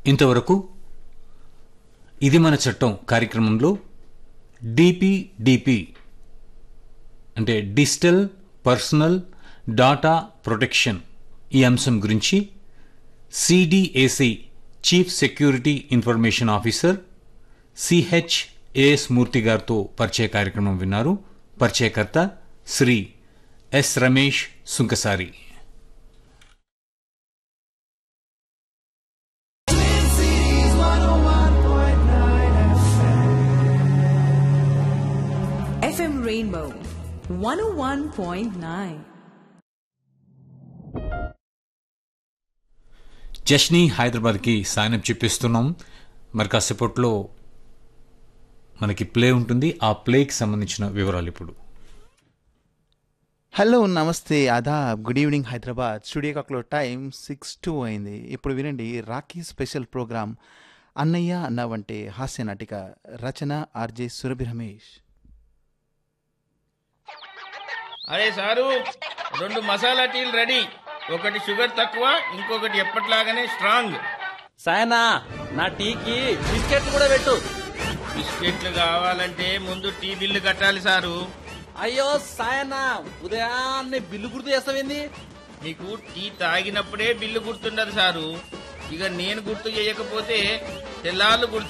ఇంతవరకు ఇది మన చట్టం కార్యక్రమంలో డిపిడిపి అంటే డిజిటల్ పర్సనల్ డాటా ప్రొటెక్షన్ ఈ అంశం గురించి CDAC chief security information officer CH AS Murthy గారితో పరిచయ కార్యక్రమం విన్నారు పరిచయకర్త Shri S Ramesh Sunkasari FM Rainbow 101.9. జష్ని హైదరాబాద్కి సాయనం చెప్పిస్తున్నాం మరి కాసేపట్లో మనకి ప్లే ఉంటుంది ఆ ప్లేకి సంబంధించిన వివరాలు ఇప్పుడు hello namaste adaab good evening Hyderabad studio క్లాక్లో టైం సిక్స్ టూ అయింది ఇప్పుడు వినండి రాఖీ స్పెషల్ ప్రోగ్రామ్ అన్నయ్య అన్నావంటే హాస్య నాటిక రచన ఆర్జే సురభి రమేష్ అరే సారు రెండు మసాలా టీలు రెడీ ఒకటి షుగర్ తక్కువ ఇంకొకటి ఎప్పటిలాగానే స్ట్రాంగ్ సాయనా నా టీకి బిస్కెట్లు కూడా పెట్టు బిస్కెట్లు కావాలంటే ముందు టీ బిల్లు కట్టాలి సారు అయ్యో సాయనా ఉదయాన్నే బిల్లు గుర్తు చేస్తావేంది నీకు టీ తాగినప్పుడే బిల్లు గుర్తుండదు సారు ఇక నేను గుర్తు చేయకపోతే తెల్లాళ్ళు గుర్తు